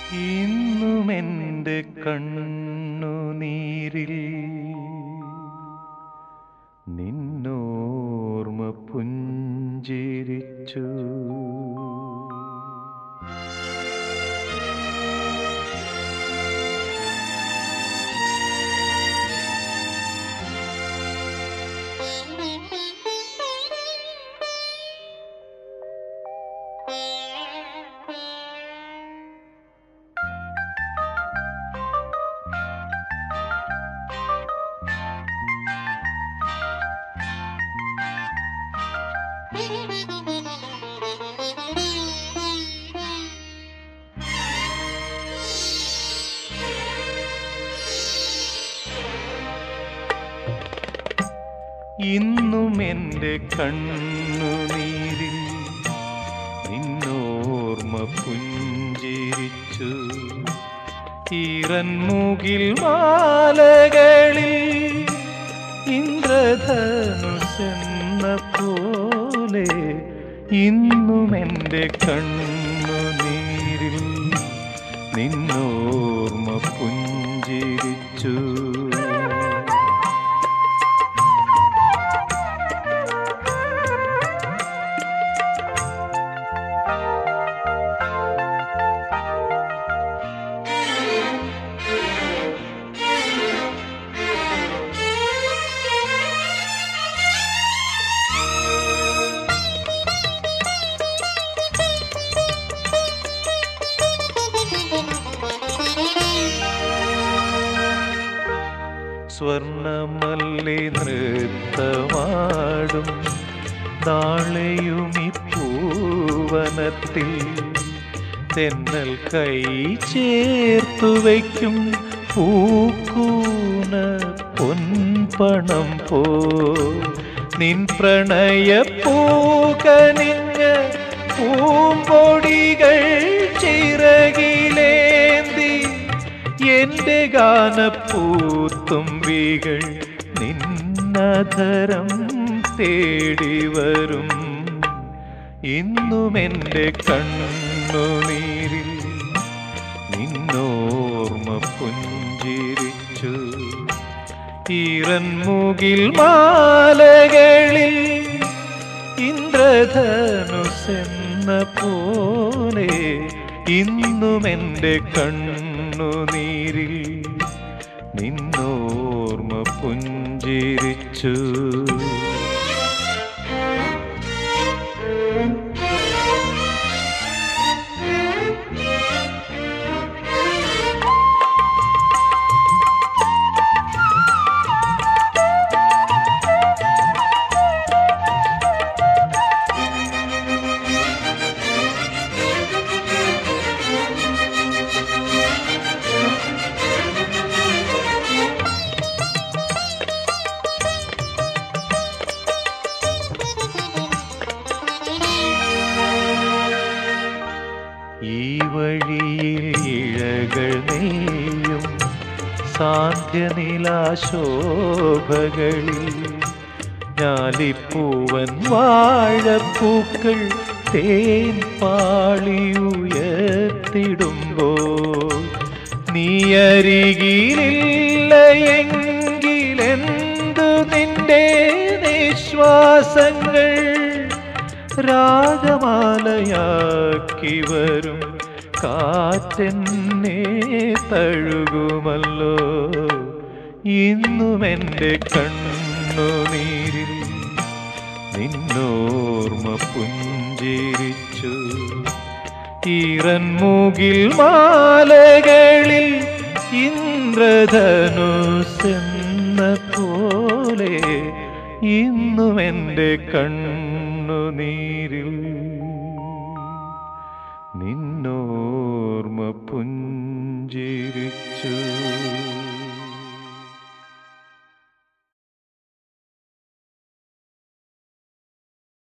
ഇന്നും എൻ്റെ കണ്ണുനീരിൽ നിന്നോർമ്മ പുഞ്ചിരിച്ചു ഇന്നും എൻ്റെ കണ്ണുനീരിൽ നിന്നോർമ്മ പുഞ്ചിരിച്ചു ഈറൻമുകിൽ മാലകളിൽ ഇന്ദ്രധനുസെന്ന പോലെ ഇന്നും എൻ്റെ കണ്ണുനീരിൽ നിന്നോർമ്മ പുഞ്ചിരിച്ചു സ്വർണമല്ലി നൃത്തമാടും നാളെയും ഈ പൂവനത്തിൽ തെന്നൽ കൈ ചേർത്തു വയ്ക്കും പൂക്കൂന പൊൻപണം പോ നിൻ പ്രണയ പൂകനിഞ്ഞ പൂമ്പൊടികൾ ചിറകിലേന്തി എന്റെ ഗാനപ്പൂത്തുമ്പികൾ നിന്നധരം തേടി വരും ഇന്നും എൻ്റെ കണ്ണുനീരിൽ നിന്നോർമ്മ പുഞ്ചിരിച്ചു ഈറൻമുകിൽ മാലകളിൽ ഇന്ദ്രധനുസെന്ന പോലെ ഇന്നും എൻ്റെ കണ്ണുനീരിൽ നിന്നോർമ്മ പുഞ്ചിരിച്ചു ഈ വഴിയിൽ ഇഴകൾ നെയ്യും സാന്ധ്യനിലാശോഭകളിൽ ഞാലിപ്പൂവൻ വാഴപ്പൂക്കൾ തേൻ പാളിയുയർത്തിടുമ്പോൾ നീ അരികിലില്ല എങ്കിലെന്തു നിന്റെ നിശ്വാസങ്ങൾ രാഗമാലയാക്കി വരും കാറ്റെന്നെ തഴുകുമല്ലോ ഇന്നും എൻ്റെ കണ്ണുനീരിൽ നിന്നോർമ്മ പുഞ്ചിരിച്ചു ഈറൻമുകിൽ മാലകളിൽ ഇന്ദ്രധനുസെന്ന പോലെ ഇന്നും എൻ്റെ കണ്ണുനീരിൽ നിന്നോ